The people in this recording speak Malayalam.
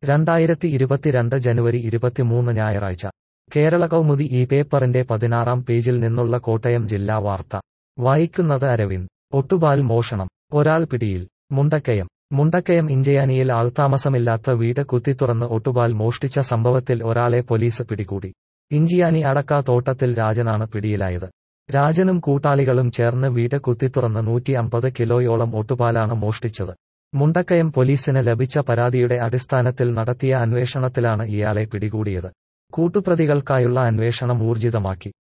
രണ്ടായിരത്തി ഇരുപത്തിരണ്ട് ജനുവരി ഇരുപത്തിമൂന്ന് ഞായറാഴ്ച കേരള കൗമുദി ഈ പേപ്പറിന്റെ പതിനാറാം പേജിൽ നിന്നുള്ള കോട്ടയം ജില്ലാ വാർത്ത വായിക്കുന്നത് അരവിന്ദ് ഒട്ടുപാൽ മോഷണം ഒരാൾ പിടിയിൽ മുണ്ടക്കയം മുണ്ടക്കയം ഇഞ്ചയാനിയിൽ ആൾതാമസമില്ലാത്ത വീട് കുത്തിത്തുറന്ന് ഒട്ടുപാൽ മോഷ്ടിച്ച സംഭവത്തിൽ ഒരാളെ പോലീസ് പിടികൂടി ഇഞ്ചിയാനി അടക്ക തോട്ടത്തിൽ രാജനാണ് പിടിയിലായത് രാജനും കൂട്ടാളികളും ചേർന്ന് വീട് കുത്തിത്തുറന്ന് നൂറ്റി അമ്പത് കിലോയോളം ഒട്ടുപാലാണ് മോഷ്ടിച്ചത് മുണ്ടക്കയം പോലീസിന് ലഭിച്ച പരാതിയുടെ അടിസ്ഥാനത്തിൽ നടത്തിയ അന്വേഷണത്തിലാണ് ഇയാളെ പിടികൂടിയത് കൂട്ടുപ്രതികൾക്കായുള്ള അന്വേഷണം ഊർജിതമാക്കി